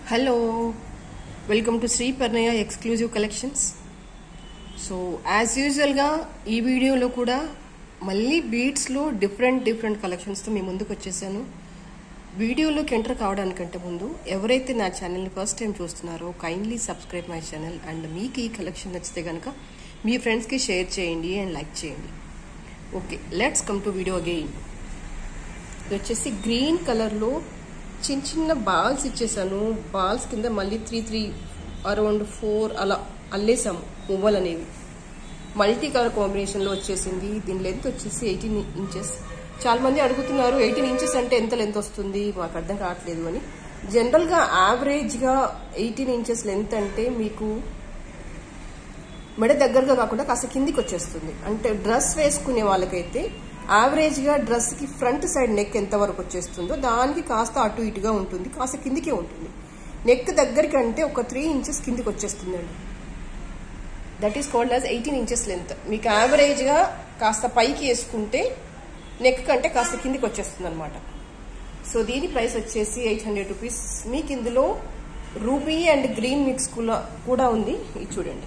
hello welcome to Sri Parnaya exclusive collections so as యూజువల్గా ఈ వీడియోలో కూడా మళ్ళీ బీట్స్లో డిఫరెంట్ డిఫరెంట్ కలెక్షన్స్తో మీ ముందుకు వచ్చేసాను వీడియోలోకి ఎంటర్ కావడానికంటే ముందు ఎవరైతే నా ఛానల్ని ఫస్ట్ టైం చూస్తున్నారో kindly subscribe my channel and మీకు ఈ కలెక్షన్ నచ్చితే కనుక మీ ఫ్రెండ్స్కి షేర్ చేయండి అండ్ లైక్ చేయండి okay let's come to video again ఇది వచ్చేసి గ్రీన్ కలర్లో చిన్న చిన్న బాల్స్ ఇచ్చేసాను బాల్స్ కింద మళ్ళీ త్రీ త్రీ అరౌండ్ ఫోర్ అలా అల్లేసాము పువ్వులు అనేవి మల్టీ కలర్ కాంబినేషన్లో వచ్చేసింది దీని లెంత్ వచ్చేసి ఎయిటీన్ ఇంచెస్ చాలా మంది అడుగుతున్నారు ఎయిటీన్ ఇంచెస్ అంటే ఎంత లెంత్ వస్తుంది మాకు అర్థం కావట్లేదు అని జనరల్గా యావరేజ్గా ఎయిటీన్ ఇంచెస్ లెంత్ అంటే మీకు మెడ దగ్గరగా కాకుండా కాస్త కిందికి వచ్చేస్తుంది అంటే డ్రెస్ వేసుకునే వాళ్ళకైతే యావరేజ్ గా డ్రెస్ కి ఫ్రంట్ సైడ్ నెక్ ఎంత వరకు వచ్చేస్తుందో దానికి కాస్త అటు ఇటుగా ఉంటుంది కాస్త కిందికే ఉంటుంది నెక్ దగ్గరికి అంటే ఒక త్రీ ఇంచెస్ కిందికి వచ్చేస్తుందండి that is called as eighteen inches length మీకు యావరేజ్ గా కాస్త పైకి వేసుకుంటే నెక్ కంటే కాస్త కిందికి వచ్చేస్తుంది అనమాట సో దీని ప్రైస్ వచ్చేసి ఎయిట్ హండ్రెడ్ రూపీస్ మీకు ఇందులో రూబీ అండ్ గ్రీన్ మిక్స్ కూడా ఉంది ఇది చూడండి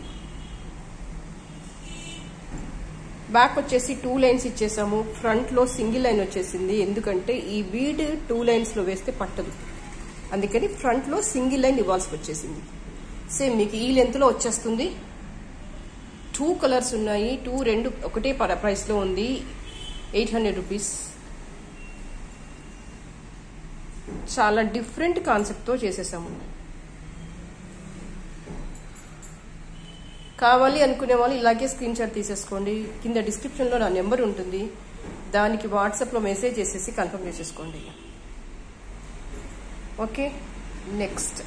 బ్యాక్ వచ్చేసి టూ లైన్స్ ఇచ్చేసాము ఫ్రంట్ లో సింగిల్ లైన్ వచ్చేసింది ఎందుకంటే ఈ బీడ్ టూ లైన్స్ లో వేస్తే పట్టదు అందుకని ఫ్రంట్ లో సింగిల్ లైన్ ఇవ్వాల్సి వచ్చేసింది సేమ్ మీకు ఈ లెంత్ లో వచ్చేస్తుంది టూ కలర్స్ ఉన్నాయి టూ రెండు ఒకటే ప్రైస్ లో ఉంది ఎయిట్ హండ్రెడ్ రూపీస్ చాలా డిఫరెంట్ కాన్సెప్ట్ తో చేసేసాము కావాలి అనుకునే వాళ్ళు ఇలాగే స్క్రీన్ షాట్ తీసేసుకోండి కింద డిస్క్రిప్షన్లో నా నెంబర్ ఉంటుంది దానికి వాట్సాప్లో మెసేజ్ చేసేసి కన్ఫర్మ్ చేసేసుకోండి ఓకే నెక్స్ట్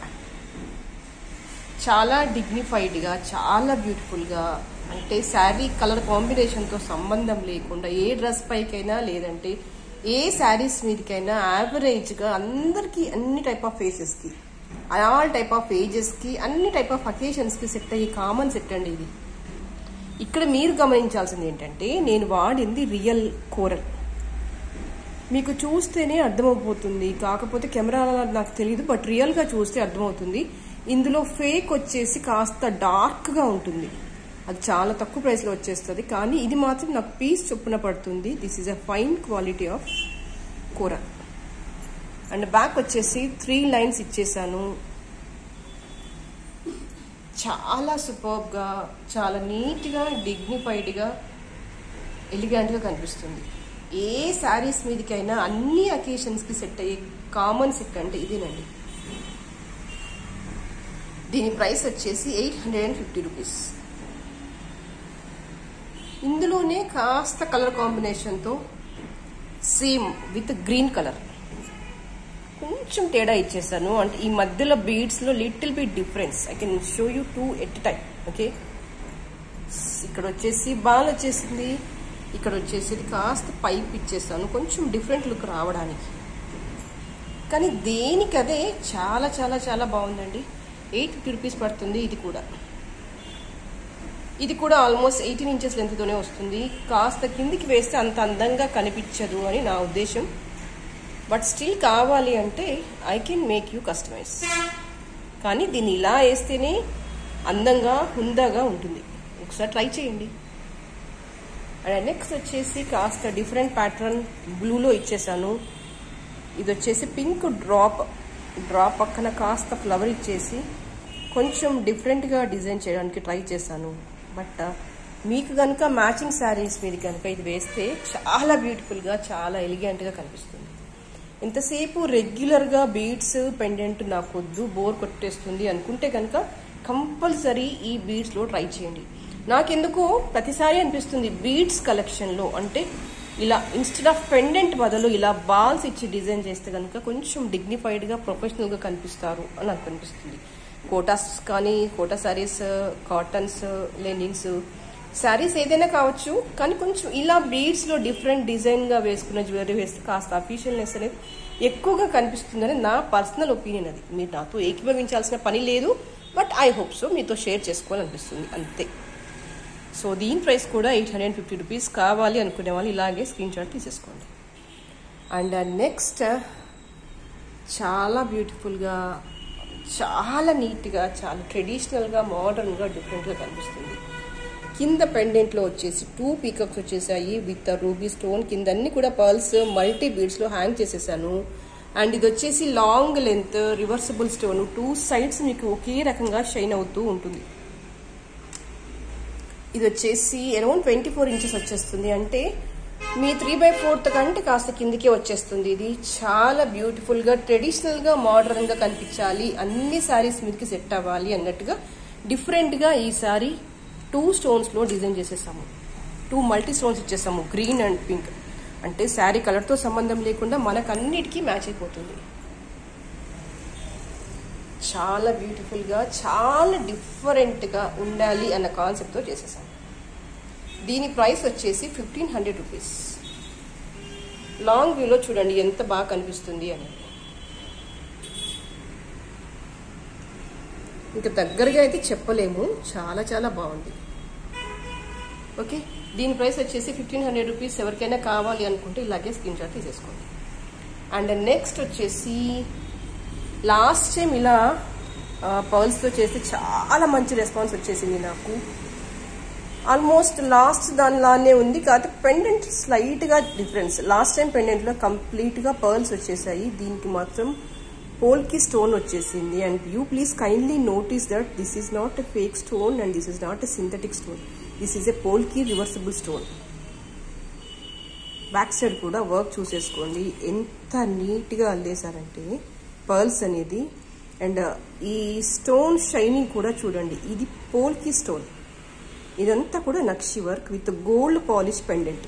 చాలా డిగ్నిఫైడ్గా చాలా బ్యూటిఫుల్గా అంటే శారీ కలర్ కాంబినేషన్తో సంబంధం లేకుండా ఏ డ్రెస్ పైకైనా లేదంటే ఏ శారీస్ మీదకైనా యావరేజ్గా అందరికీ అన్ని టైప్ ఆఫ్ ఫేసెస్కి ఆల్ టైప్ ఆఫ్ ఏజెస్కి అన్ని టైప్ ఆఫ్ అకేషన్స్కి సెట్ అయ్యే కామన్ సెట్ అండి ఇది ఇక్కడ మీరు గమనించాల్సింది ఏంటంటే నేను వాడింది రియల్ కోరల్ మీకు చూస్తేనే అర్థమైపోతుంది కాకపోతే కెమెరాలో నాకు తెలియదు బట్ రియల్గా చూస్తే అర్థమవుతుంది ఇందులో ఫేక్ వచ్చేసి కాస్త డార్క్గా ఉంటుంది అది చాలా తక్కువ ప్రైస్లో వచ్చేస్తుంది కానీ ఇది మాత్రం నాకు పీస్ చొప్పున పడుతుంది this is a fine quality of కూర అండ్ బ్యాక్ వచ్చేసి త్రీ లైన్స్ ఇచ్చేసాను చాలా సూపర్గా చాలా నీట్గా డిగ్నిఫైడ్గా ఎలిగెంట్గా కనిపిస్తుంది ఏ శారీస్ మీదకైనా అన్ని అకేషన్స్కి సెట్ అయ్యే కామన్ సెట్ అంటే ఇదేనండి దీని ప్రైస్ వచ్చేసి eight hundred and fifty rupees ఇందులోనే కాస్త కలర్ కాంబినేషన్తో సేమ్ విత్ గ్రీన్ కలర్ కొంచెం తేడా ఇచ్చేసాను అంటే ఈ మధ్యలో బీడ్స్లో little bit difference I can show you two at time okay ఇక్కడ వచ్చేసి బాల్ వచ్చేసింది ఇక్కడ వచ్చేసి కాస్త పైప్ ఇచ్చేసాను కొంచెం డిఫరెంట్ లుక్ రావడానికి కానీ దేనికి అదే చాలా చాలా చాలా బాగుందండి ఎయిట్ ఫిఫ్టీ రూపీస్ పడుతుంది ఇది కూడా ఇది కూడా ఆల్మోస్ట్ ఎయిటీన్ ఇంచెస్ లెంత్తోనే వస్తుంది కాస్త కిందికి వేస్తే అంత అందంగా కనిపించదు అని నా ఉద్దేశం బట్ స్టిల్ కావాలి అంటే I can make you customise కానీ దీన్ని ఇలా వేస్తేనే అందంగా హుందాగా ఉంటుంది ఒకసారి ట్రై చేయండి అండ్ నెక్స్ట్ వచ్చేసి కాస్త డిఫరెంట్ ప్యాటర్న్ బ్లూలో ఇచ్చేసాను ఇది వచ్చేసి పింక్ డ్రాప్ డ్రాప్ పక్కన కాస్త ఫ్లవర్ ఇచ్చేసి కొంచెం డిఫరెంట్గా డిజైన్ చేయడానికి ట్రై చేశాను బట్ మీకు కనుక మ్యాచింగ్ శారీస్ మీద కనుక ఇది వేస్తే చాలా బ్యూటిఫుల్గా చాలా ఎలిగెంట్గా కనిపిస్తుంది ఎంతసేపు రెగ్యులర్గా బీడ్స్ పెండెంట్ నాకు వద్దు బోర్ కొట్టేస్తుంది అనుకుంటే కనుక కంపల్సరీ ఈ బీడ్స్లో ట్రై చేయండి నాకెందుకో ప్రతిసారి అనిపిస్తుంది బీడ్స్ కలెక్షన్లో అంటే ఇలా ఇన్స్టెడ్ ఆఫ్ పెండెంట్ బదులు ఇలా బాల్స్ ఇచ్చి డిజైన్ చేస్తే కనుక కొంచెం డిగ్నిఫైడ్గా ప్రొఫెషనల్గా కనిపిస్తారు అని నాకు అనిపిస్తుంది కోటాస్ కానీ Kota sarees cottons linens sarees ఏదైనా కావచ్చు కానీ కొంచెం ఇలా బీడ్స్లో డిఫరెంట్ డిజైన్గా వేసుకున్న జ్యువెలరీ వేస్తే కాస్త అఫీషియల్నెస్ అనేది ఎక్కువగా కనిపిస్తుందని నా పర్సనల్ ఒపీనియన్ అది మీరు నాతో ఏకీభవించాల్సిన పని లేదు బట్ ఐ హోప్ సో మీతో షేర్ చేసుకోవాలనిపిస్తుంది అంతే సో దీని ప్రైస్ కూడా ఎయిట్ హండ్రెడ్ ఫిఫ్టీ రూపీస్ కావాలి అనుకునే వాళ్ళు ఇలాగే స్క్రీన్ షాట్ తీసేసుకోండి అండ్ నెక్స్ట్ చాలా బ్యూటిఫుల్గా చాలా నీట్గా చాలా ట్రెడిషనల్గా మోడర్న్గా డిఫరెంట్గా కనిపిస్తుంది కింద పెండెంట్లో వచ్చేసి టూ పీకక్స్ వచ్చేసాయి విత్ రూబీ స్టోన్ కింద అన్ని కూడా పర్ల్స్ మల్టీ బీడ్స్లో హ్యాంగ్ చేసేసాను అండ్ ఇది వచ్చేసి long length reversible stone two sides మీకు ఒకే రకంగా షైన్ అవుతూ ఉంటుంది ఇది వచ్చేసి అరౌండ్ ట్వంటీ ఫోర్ ఇంచెస్ వచ్చేస్తుంది అంటే మీ త్రీ బై ఫోర్త్ కంటే కాస్త కిందికే వచ్చేస్తుంది ఇది చాలా బ్యూటిఫుల్గా ట్రెడిషనల్గా మోడర్న్గా కనిపించాలి అన్ని శారీస్ మీదకి సెట్ అవ్వాలి అన్నట్టుగా డిఫరెంట్గా ఈ సారీ టూ స్టోన్స్లో డిజైన్ చేసేసాము టూ మల్టీ స్టోన్స్ ఇచ్చేసాము గ్రీన్ అండ్ పింక్ అంటే శారీ కలర్తో సంబంధం లేకుండా మనకు అన్నిటికీ మ్యాచ్ అయిపోతుంది చాలా బ్యూటిఫుల్గా చాలా డిఫరెంట్గా ఉండాలి అన్న కాన్సెప్ట్తో చేసేసాం దీని ప్రైస్ వచ్చేసి ఫిఫ్టీన్ హండ్రెడ్ రూపీస్ లాంగ్ వ్యూలో చూడండి ఎంత బాగా కనిపిస్తుంది అని ఇంకా దగ్గరగా అయితే చెప్పలేము చాలా చాలా బాగుంది ఓకే దీని ప్రైస్ వచ్చేసి ఫిఫ్టీన్ హండ్రెడ్ రూపీస్ ఎవరికైనా కావాలి అనుకుంటే ఇలాగే స్క్రీన్ షాట్ తీసేసుకోండి అండ్ నెక్స్ట్ వచ్చేసి లాస్ట్ టైం ఇలా పర్ల్స్తో చేస్తే చాలా మంచి రెస్పాన్స్ వచ్చేసింది నాకు ఆల్మోస్ట్ లాస్ట్ దానిలానే ఉంది కాకపోతే పెండెంట్ స్లైట్గా డిఫరెన్స్ లాస్ట్ టైం పెండెంట్లో కంప్లీట్గా పర్ల్స్ వచ్చేసాయి దీనికి మాత్రం పోల్కి స్టోన్ వచ్చేసింది and you please kindly notice that this is not a fake stone and this is not a synthetic stone this is a polki reversible stone back side కూడా work చూసేసుకోండి ఎంత నీట్గా అల్లేశారంటే పర్ల్స్ అనేది అండ్ ఈ స్టోన్ షైనింగ్ కూడా చూడండి ఇది పోల్కి స్టోన్ ఇదంతా కూడా nakshi work with gold polish pendant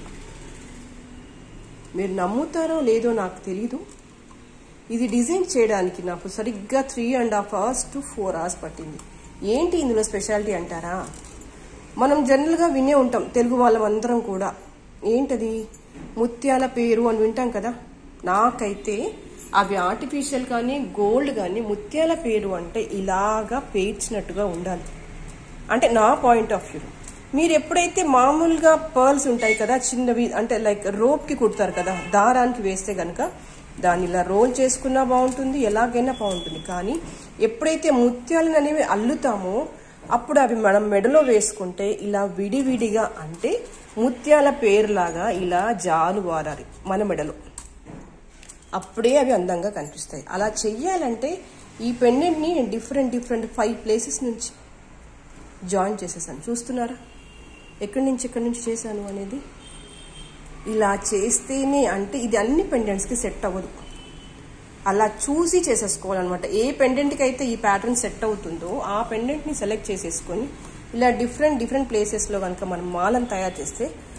మీరు నమ్ముతారో లేదో నాకు తెలీదు ఇది డిజైన్ చేయడానికి నాకు సరిగ్గా three and half hours to four hours పట్టింది ఏంటి ఇందులో స్పెషాలిటీ అంటారా మనం జనరల్గా వినే ఉంటాం తెలుగు వాళ్ళమందరం కూడా ఏంటది ముత్యాల పేరు అని వింటాం కదా నాకైతే అవి ఆర్టిఫిషియల్ కానీ గోల్డ్ కానీ ముత్యాల పేరు అంటే ఇలాగా పేర్చినట్టుగా ఉండాలి అంటే నా పాయింట్ ఆఫ్ వ్యూ మీరు ఎప్పుడైతే మామూలుగా పర్ల్స్ ఉంటాయి కదా చిన్నవి అంటే లైక్ రోప్కి కుడతారు కదా దారానికి వేస్తే గనక దాన్ని ఇలా రోల్ చేసుకున్నా బాగుంటుంది ఎలాగైనా బాగుంటుంది కానీ ఎప్పుడైతే ముత్యాలను అనేవి అల్లుతామో అప్పుడు అవి మనం మెడలో వేసుకుంటే ఇలా విడివిడిగా అంటే ముత్యాల పేరులాగా ఇలా జాలు వారాలి మన మెడలో అప్పుడే అవి అందంగా కనిపిస్తాయి అలా చెయ్యాలంటే ఈ పెండెంట్ని నేను డిఫరెంట్ డిఫరెంట్ ఫైవ్ ప్లేసెస్ నుంచి జాయిన్ చేసేసాను చూస్తున్నారా ఎక్కడి నుంచి ఎక్కడి నుంచి చేశాను అనేది ఇలా చేస్తేనే అంటే ఇది అన్ని పెండెంట్స్కి సెట్ అవ్వదు అలా చూసి చేసేసుకోవాలన్నమాట ఏ పెండెంట్కి అయితే ఈ ప్యాటర్న్ సెట్ అవుతుందో ఆ పెండెంట్ని సెలెక్ట్ చేసేసుకొని ఇలా డిఫరెంట్ డిఫరెంట్ ప్లేసెస్లో కనుక మనం మాలను తయారు చేస్తే